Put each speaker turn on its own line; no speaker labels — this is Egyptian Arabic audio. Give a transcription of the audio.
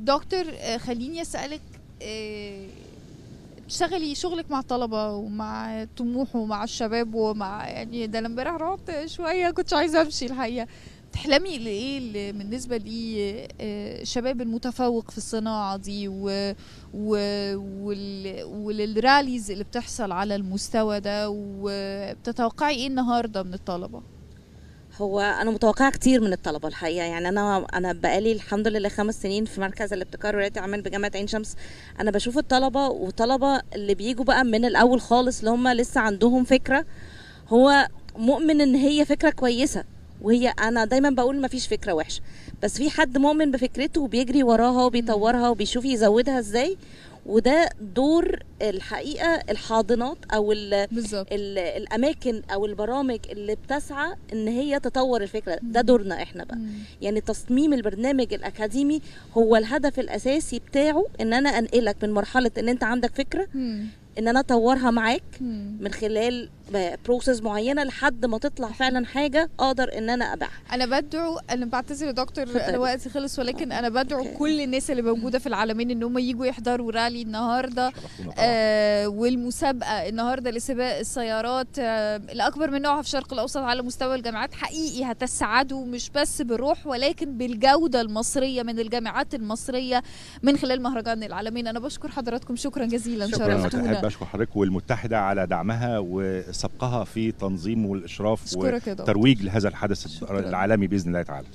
دكتور آه، خليني اسالك آه، بتشتغلي شغلك مع الطلبة ومع طموح ومع الشباب ومع يعني ده انا امبارح رحت شوية كنتش عايزة امشي الحقيقة تحلمي لايه اللي بالنسبة للشباب المتفوق في الصناعة دي و... و... وال... وللراليز اللي بتحصل على المستوى ده وبتتوقعي ايه النهاردة من الطلبة؟
هو انا متوقعه كتير من الطلبه الحقيقه يعني انا انا بقالي الحمد لله خمس سنين في مركز الابتكار ورعايه الاعمال بجامعه عين شمس انا بشوف الطلبه وطلبه اللي بيجوا بقى من الاول خالص اللي هم لسه عندهم فكره هو مؤمن ان هي فكره كويسه وهي انا دايما بقول ما فيش فكره وحشه بس في حد مؤمن بفكرته وبيجري وراها وبيطورها وبيشوف يزودها ازاي وده دور الحقيقه الحاضنات او ال
بالظبط
ال- الاماكن او البرامج اللي بتسعى ان هي تطور الفكره ده دورنا احنا بقى يعني تصميم البرنامج الاكاديمي هو الهدف الاساسي بتاعه ان انا انقلك من مرحله ان انت عندك فكره ان انا اطورها معاك من خلال بروسيس معينه لحد ما تطلع فعلا حاجه اقدر ان انا ابيعها
انا بدعو انا بعتذر يا دكتور
اتفضلي.
انا وقتي خلص ولكن انا بدعو
أوكي.
كل الناس اللي موجوده في العالمين ان هم يجوا يحضروا رالي النهارده
شرفتونا طبعا
آه والمسابقه النهارده لسباق السيارات آه الاكبر من نوعها في الشرق الاوسط على مستوى الجامعات حقيقي هتسعدوا مش بس بالروح ولكن بالجوده المصريه من الجامعات المصريه من خلال مهرجان العالمين انا بشكر حضراتكم شكرا جزيلا
شكرا احب
شرفتونا
اشكر حضرتك والمتحده على دعمها وسبقها في تنظيم والاشراف
اشكرك يا دكتور
وترويج لهذا الحدث
شكراً.
العالمي باذن الله تعالى